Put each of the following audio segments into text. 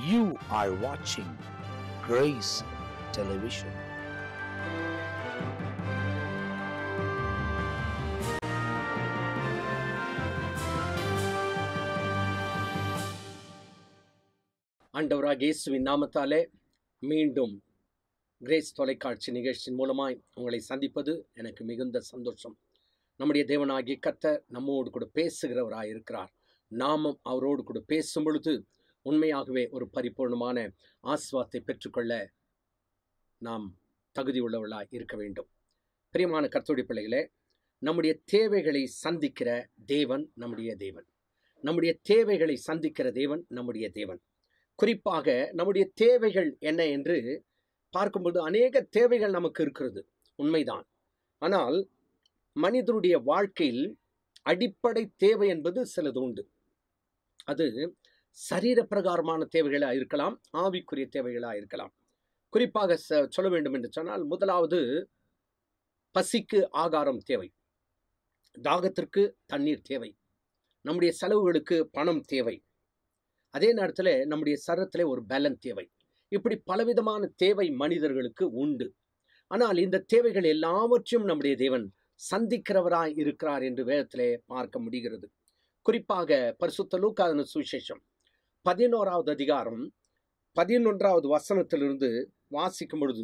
You are watching Grace Television. ஆண்டவராக இயேசுவின் நாமத்தாலே மீண்டும் கிரேஸ் தொலைக்காட்சி நிகழ்ச்சியின் மூலமாய் உங்களை சந்திப்பது எனக்கு மிகுந்த சந்தோஷம் நம்முடைய தேவனாகிய கர்த்தர் நம்மோடு கூட பேசுகிறவராய் இருக்கிறார் நாமும் அவரோடு கூட பேசும் பொழுது உண்மையாகவே ஒரு பரிபூர்ணமான ஆஸ்வாத்தை பெற்றுக்கொள்ள நாம் தகுதி உள்ளவர்களாய் இருக்க வேண்டும் பிரியமான கர்த்தருடைய பிள்ளைகளே நம்முடைய தேவைகளை சந்திக்கிற தேவன் நம்முடைய தேவன் நம்முடைய தேவைகளை சந்திக்கிற தேவன் நம்முடைய தேவன் குறிப்பாக நம்முடைய தேவைகள் என்ன என்று பார்க்கும்போது அநேக தேவைகள் நமக்கு இருக்கிறது உண்மைதான் ஆனால் மனிதனுடைய வாழ்க்கையில் அடிப்படை தேவை என்பது சிலது உண்டு அது சரீர பிரகாரமான தேவைகளாக இருக்கலாம் ஆவிக்குரிய தேவைகளாக இருக்கலாம் குறிப்பாக ச- சொல்ல வேண்டும் என்று சொன்னால் முதலாவது பசிக்கு ஆகாரம் தேவை தாகத்திற்கு தண்ணீர் தேவை நம்முடைய செலவுகளுக்கு பணம் தேவை அதே நேரத்தில் நம்முடைய சரத்தில் ஒரு பேலன் தேவை இப்படி பலவிதமான தேவை மனிதர்களுக்கு உண்டு ஆனால் இந்த தேவைகள் எல்லாவற்றையும் நம்முடைய தேவன் சந்திக்கிறவராய் இருக்கிறார் என்று வேதத்திலே பார்க்க முடிகிறது குறிப்பாக பரிசுத்த லூக்காதன சுவிசேஷம் பதினோராவது அதிகாரம் பதினொன்றாவது வசனத்திலிருந்து வாசிக்கும் பொழுது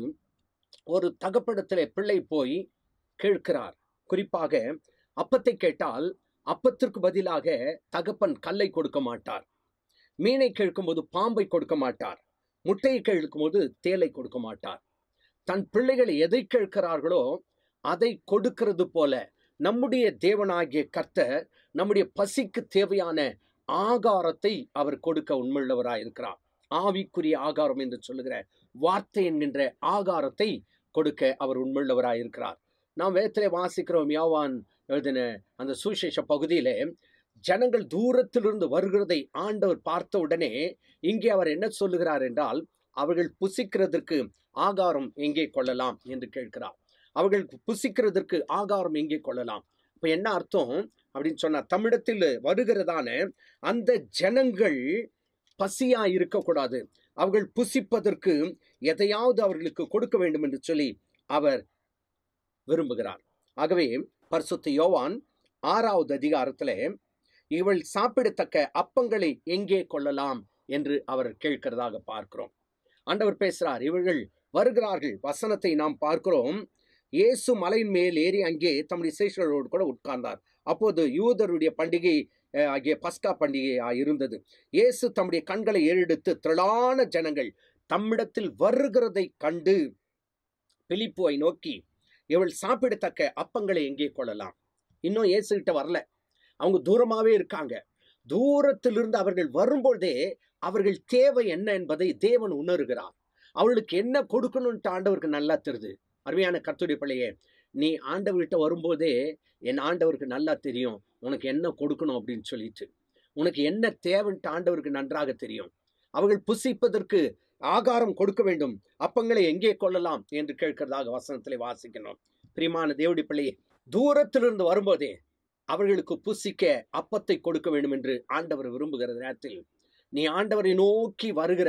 ஒரு தகப்படத்திலே பிள்ளை போய் கேட்கிறார் குறிப்பாக அப்பத்தை கேட்டால் அப்பத்திற்கு பதிலாக தகப்பன் கல்லை கொடுக்க மாட்டார் மீனை கேட்கும்போது பாம்பை கொடுக்க மாட்டார் முட்டையை கேட்கும்போது தேலை கொடுக்க மாட்டார் தன் பிள்ளைகள் எதை கேட்கிறார்களோ அதை கொடுக்கிறது போல நம்முடைய தேவனாகிய கர்த்தர் நம்முடைய பசிக்கு தேவையான ஆகாரத்தை அவர் கொடுக்க உண்மையுள்ளவராய் இருக்கிறார் ஆவிக்குரிய ஆகாரம் என்று சொல்லுகிற வார்த்தை என்கின்ற ஆகாரத்தை கொடுக்க அவர் உண்மையுள்ளவராய் இருக்கிறார் நாம் வேதத்திலே வாசிக்கிறோம் யாவான் எழுதின அந்த சுவிசேஷ பகுதியிலே ஜனங்கள் தூரத்திலிருந்து வருகிறதை ஆண்டவர் பார்த்த உடனே இங்கே அவர் என்ன சொல்லுகிறார் என்றால் அவர்கள் புசிக்கிறதற்கு ஆகாரம் எங்கே கொள்ளலாம் என்று கேட்கிறார் அவர்கள் புசிக்கிறதற்கு ஆகாரம் எங்கே கொள்ளலாம் இப்போ என்ன அர்த்தம் அப்படின்னு சொன்னா தமிழத்தில் வருகிறதான அந்த ஜனங்கள் பசியா இருக்கக்கூடாது அவர்கள் புசிப்பதற்கு எதையாவது அவர்களுக்கு கொடுக்க வேண்டும் என்று சொல்லி அவர் விரும்புகிறார் ஆகவே பரிசுத்த யோவான் ஆறாவது அதிகாரத்திலே இவள் சாப்பிடத்தக்க அப்பங்களை எங்கே கொள்ளலாம் என்று அவர் கேட்கிறதாக பார்க்கிறோம் ஆண்டவர் பேசுறார் இவர்கள் வருகிறார்கள் வசனத்தை நாம் பார்க்கிறோம் இயேசு மலையின் மேல் ஏறி அங்கே தம்முடைய சேஷர்களோடு கூட உட்கார்ந்தார் அப்போது யூதருடைய பண்டிகை அஹ், ஆகிய பஸ்கா பண்டிகை இருந்தது இயேசு தம்முடைய கண்களை ஏறெடுத்து திரளான ஜனங்கள் தம்மிடத்தில் வருகிறதை கண்டு பிலிப்புவை நோக்கி இவள் சாப்பிடத்தக்க அப்பங்களை எங்கே கொள்ளலாம் இன்னும் இயேசு கிட்ட வரல அவங்க தூரமாவே இருக்காங்க தூரத்திலிருந்து அவர்கள் வரும்பொழுதே அவர்கள் தேவை என்ன என்பதை தேவன் உணர்கிறார் அவளுக்கு என்ன கொடுக்கணும்ட்டு ஆண்டவருக்கு நல்லா தெரியுது அருமையான கர்த்தருடைய பிள்ளையே நீ ஆண்டவர்கிட்ட வரும்போதே என் ஆண்டவருக்கு நல்லா தெரியும் உனக்கு என்ன கொடுக்கணும் அப்படின்னு சொல்லிட்டு உனக்கு என்ன தேவைன்ட்டு ஆண்டவருக்கு நன்றாக தெரியும் அவர்கள் புசிப்பதற்கு ஆகாரம் கொடுக்க வேண்டும் அப்பங்களை எங்கே கொள்ளலாம் என்று கேட்கிறதாக வசனத்திலே வாசிக்கணும் பிரியமான தேவடி பிள்ளையே தூரத்திலிருந்து வரும்போதே அவர்களுக்கு புசிக்க அப்பத்தை கொடுக்க வேண்டும் என்று ஆண்டவர் விரும்புகிற நேரத்தில் நீ ஆண்டவரை நோக்கி வருகிற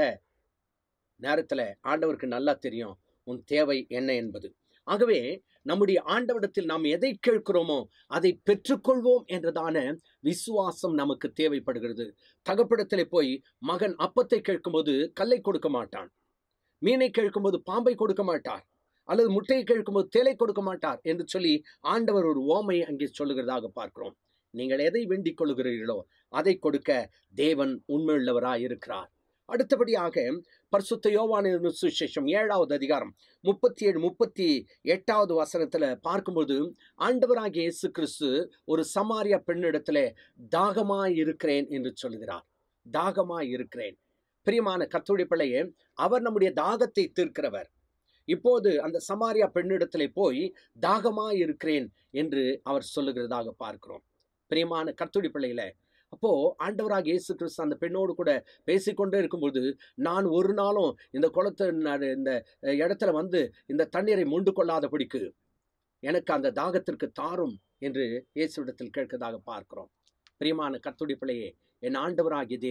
நேரத்தில் ஆண்டவருக்கு நல்லா தெரியும் உன் தேவை என்ன என்பது ஆகவே நம்முடைய ஆண்டவரிடத்தில் நாம் எதை கேட்கிறோமோ அதை பெற்றுக்கொள்வோம் என்றதான விசுவாசம் நமக்கு தேவைப்படுகிறது தகப்படத்திலே போய் மகன் அப்பத்தை கேட்கும்போது கல்லை கொடுக்க மாட்டான் மீனை கேட்கும்போது பாம்பை கொடுக்க மாட்டார் அல்லது முட்டையை கேட்கும்போது தேலை கொடுக்க மாட்டார் என்று சொல்லி ஆண்டவர் ஒரு ஓமையை அங்கே சொல்லுகிறதாக பார்க்கிறோம் நீங்கள் எதை வேண்டிக் கொள்கிறீர்களோ அதை கொடுக்க தேவன் உண்மையுள்ளவராய் இருக்கிறார் அடுத்தபடியாக பரிசுத்த யோவான சுவிசேஷம் ஏழாவது அதிகாரம் முப்பத்தி ஏழு முப்பத்தி எட்டாவது வசனத்துல பார்க்கும்போது ஆண்டவராகிய இயேசு கிறிஸ்து ஒரு சமாரியா பெண்ணிடத்துல தாகமாய் இருக்கிறேன் என்று சொல்கிறார் தாகமாய் இருக்கிறேன் பிரியமான கர்த்தருடைய பிள்ளையே அவர் நம்முடைய தாகத்தை தீர்க்கிறவர் இப்போது அந்த சமாரியா பெண்ணிடத்திலே போய் தாகமாய் இருக்கிறேன் என்று அவர் சொல்லுகிறதாக பார்க்கிறோம் பிரியமான கர்த்தருடைய பிள்ளைகளே அப்போ ஆண்டவராக இயேசு கிறிஸ்து அந்த பெண்ணோடு கூட பேசிக்கொண்டே இருக்கும்போது நான் ஒரு நாளும் இந்த குளத்தை நான் இந்த இடத்துல வந்து இந்த தண்ணீரை மொண்டு கொள்ளாதபடிக்கு எனக்கு அந்த தாகத்திற்கு தாரும் என்று இயேசுவிடத்தில் கேட்கிறதாக பார்க்கிறோம் பிரியமான கர்த்தருடைய பிள்ளையே என் ஆண்டவராகிய தேவன்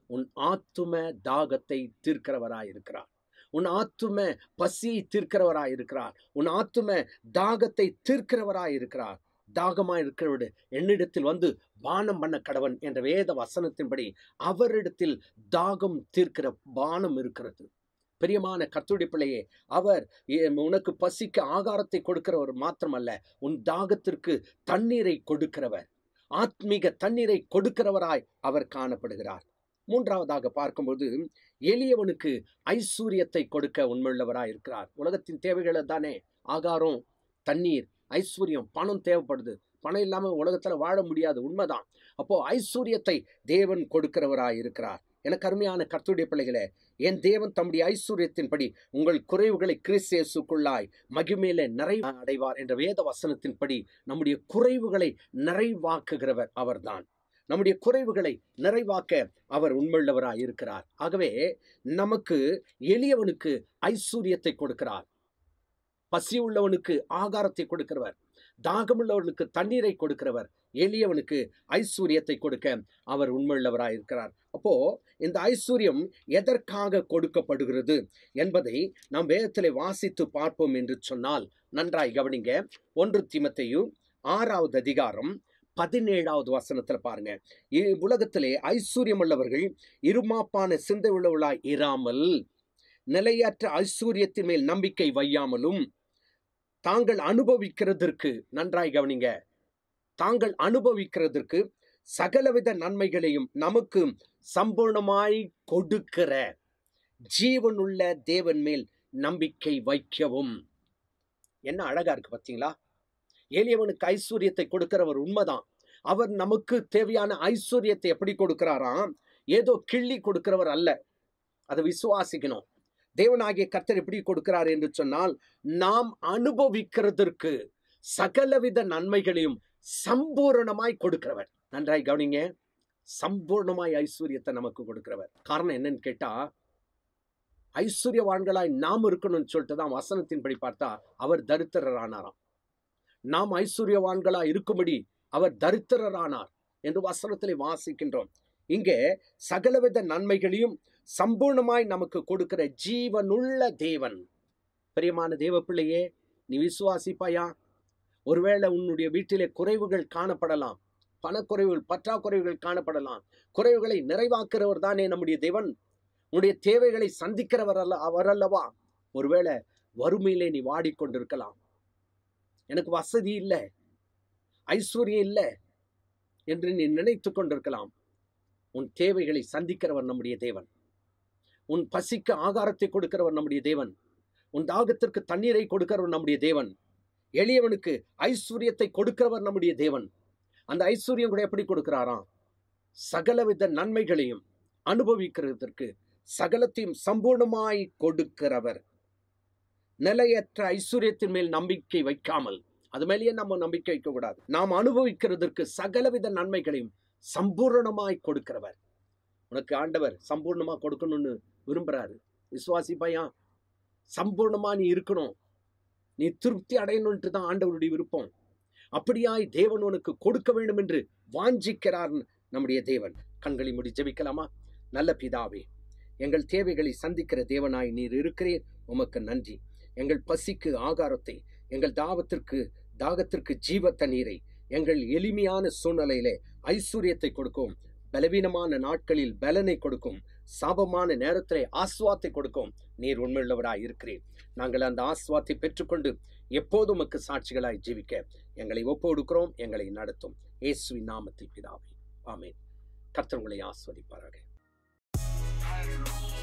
உன் ஆத்தும தாகத்தை தீர்க்கிறவராய் இருக்கிறார் உன் ஆத்தும பசியை தீர்க்கிறவராய் இருக்கிறார் உன் ஆத்தும தாகத்தை தீர்க்கிறவராய் இருக்கிறார் தாகமாய் இருக்கிறவடு என்னிடத்தில் வந்து பானம் பண்ண கடவன் என்ற வேத வசனத்தின்படி அவரிடத்தில் தாகம் தீர்க்கிற பானம் இருக்கிறது பிரியமான கர்த்தருடைய பிள்ளையே அவர் எ- உனக்கு பசிக்க ஆகாரத்தை கொடுக்கிறவர் மாத்திரமல்ல உன் தாகத்திற்கு தண்ணீரை கொடுக்கிறவர் ஆத்மீக தண்ணீரை கொடுக்கிறவராய் அவர் காணப்படுகிறார் மூன்றாவதாக பார்க்கும்போது எளியவனுக்கு ஐஸ்வர்யத்தை கொடுக்க உண்மையுள்ளவராய் இருக்கிறார் உலகத்தின் தேவைகளை தானே ஆகாரம் தண்ணீர் ஐஸ்வர்யம் பணம் தேவைப்படுது பணம் இல்லாம உலகத்துல வாழ முடியாது உண்மைதான் அப்போ ஐஸ்வர்யத்தை தேவன் கொடுக்கிறவராய் இருக்கிறார் எனக்கு அருமையான கர்த்தருடைய பிள்ளைகளே என் தேவன் தம்முடைய ஐஸ்வர்யத்தின்படி உங்கள் குறைவுகளை கிறிஸ்தேசுக்குள்ளாய் மகிமேலே நிறைவு அடைவார் என்ற வேத வசனத்தின்படி நம்முடைய குறைவுகளை நிறைவாக்குகிறவர் அவர்தான் நம்முடைய குறைவுகளை நிறைவாக்க அவர் உண்மையுள்ளவராய் இருக்கிறார் ஆகவே நமக்கு எளியவனுக்கு ஐஸ்வர்யத்தை கொடுக்கிறார் பசி உள்ளவனுக்கு ஆகாரத்தை கொடுக்கிறவர் தாகமுள்ளவனுக்கு தண்ணீரை கொடுக்கிறவர் எளியவனுக்கு ஐஸ்வர்யத்தை கொடுக்க அவர் உண்மையுள்ளவராய் இருக்கிறார் அப்போ இந்த ஐஸ்வர்யம் எதற்காக கொடுக்கப்படுகிறது என்பதை நாம் வேதத்திலே வாசித்து பார்ப்போம் என்று சொன்னால் நன்றாய் கவனிங்க ஒன்று தீமத்தையு ஆறாவது அதிகாரம் பதினேழாவது வசனத்துல பாருங்க இ- உலகத்திலே ஐஸ்வர்யம் உள்ளவர்கள் இருமாப்பான சிந்தை உள்ளவர்களாய் இராமல் நிலையற்ற ஐஸ்வர்யத்தின் மேல் நம்பிக்கை வையாமலும் தாங்கள் அனுபவிக்கிறதற்கு நன்றாய் கவனிங்க தாங்கள் அனுபவிக்கிறதற்கு சகலவித நன்மைகளையும் நமக்கு சம்பூர்ணமாய் கொடுக்கிற ஜீவனுள்ள தேவன் மேல் நம்பிக்கை வைக்கவும் என்ன அழகா இருக்கு பாத்தீங்களா எளியவனுக்கு ஐஸ்வர்யத்தை கொடுக்கிறவர் உண்மைதான் அவர் நமக்கு தேவையான ஐஸ்வர்யத்தை எப்படி கொடுக்கிறாராம் ஏதோ கிள்ளி கொடுக்கிறவர் அல்ல அதை விசுவாசிக்கணும் தேவனாகிய கர்த்தர் எப்படி கொடுக்கிறார் என்று சொன்னால் நாம் அனுபவிக்கிறதற்கு சகலவித நன்மைகளையும் சம்பூரணமாய் கொடுக்கிறவர் நன்றாய் கவனிங்க சம்பூர்ணமாய் ஐஸ்வர்யத்தை நமக்கு கொடுக்கிறவர் காரணம் என்னன்னு கேட்டா ஐஸ்வர்யவான்களாய் நாம் இருக்கணும்னு சொல்லிட்டு தான் வசனத்தின்படி பார்த்தா அவர் தரித்திரரானாராம் நாம் ஐஸ்வர்யவான்களா இருக்கும்படி அவர் தரித்திரரானார் என்று வசனத்திலே வாசிக்கின்றோம் இங்கே சகலவித நன்மைகளையும் சம்பூர்ணமாய் நமக்கு கொடுக்கிற ஜீவனுள்ள தேவன் பிரியமான தேவ பிள்ளையே நீ விசுவாசிப்பாயா ஒருவேளை உன்னுடைய வீட்டிலே குறைவுகள் காணப்படலாம் பணக்குறைவுகள் பற்றாக்குறைவுகள் காணப்படலாம் குறைவுகளை நிறைவாக்குறவர் தானே நம்முடைய தேவன் உன்னுடைய தேவைகளை சந்திக்கிறவர் அல்ல அவர் அல்லவா ஒருவேளை வறுமையிலே நீ வாடிக்கொண்டிருக்கலாம் எனக்கு வசதி இல்லை ஐஸ்வர்யம் இல்லை என்று நீ நினைத்து கொண்டிருக்கலாம் உன் தேவைகளை சந்திக்கிறவர் நம்முடைய தேவன் உன் பசிக்கு ஆகாரத்தை கொடுக்கிறவர் நம்முடைய தேவன் உன் தாகத்திற்கு தண்ணீரை கொடுக்கிறவர் நம்முடைய தேவன் எளியவனுக்கு ஐஸ்வர்யத்தை கொடுக்கிறவர் நம்முடைய தேவன் அந்த ஐஸ்வர்யம் கூட எப்படி கொடுக்கிறாராம் சகலவித நன்மைகளையும் அனுபவிக்கிறதற்கு சகலத்தையும் சம்பூர்ணமாய் கொடுக்கிறவர் நிலையற்ற ஐஸ்வர்யத்தின் மேல் நம்பிக்கை வைக்காமல் அது மேலேயே நம்ம நம்பிக்கை வைக்க கூடாது நாம் அனுபவிக்கிறதற்கு சகலவித நன்மைகளையும் சம்பூர்ணமாய் கொடுக்கிறவர் உனக்கு ஆண்டவர் சம்பூர்ணமா கொடுக்கணும்னு விரும்புறாரு விசுவாசி பையன் சம்பூர்ணமா நீ இருக்கணும் நீ திருப்தி அடையணும்ட்டு தான் ஆண்டவருடைய விருப்பம் அப்படியாய் தேவன் உனக்கு கொடுக்க வேண்டும் என்று வாஞ்சிக்கிறார் நம்முடைய தேவன் கண்களை முடி ஜெபிக்கலாமா நல்ல பிதாவே எங்கள் தேவைகளை சந்திக்கிற தேவனாய் நீர் இருக்கிறீர் உமக்கு நன்றி எங்கள் பசிக்கு ஆகாரத்தை எங்கள் தாவத்திற்கு தாகத்திற்கு ஜீவ தண்ணீரை எங்கள் எளிமையான சூழ்நிலையிலே ஐஸ்வர்யத்தை கொடுக்கும் பலவீனமான நாட்களில் பலனை கொடுக்கும் சாபமான நேரத்திலே ஆஸ்வாத்தை கொடுக்கும் நீர் உண்மையுள்ளவராய் இருக்கிறீர் நாங்கள் அந்த ஆஸ்வாத்தை பெற்றுக்கொண்டு எப்போதும் உமக்கு சாட்சிகளாய் ஜீவிக்க எங்களை ஒப்புக்கொடுக்கிறோம் எங்களை நடத்தும் இயேசுவின் நாமத்தில் பிதாவே ஆமென் கர்த்தர் உங்களை ஆஸ்வதிப்பாராக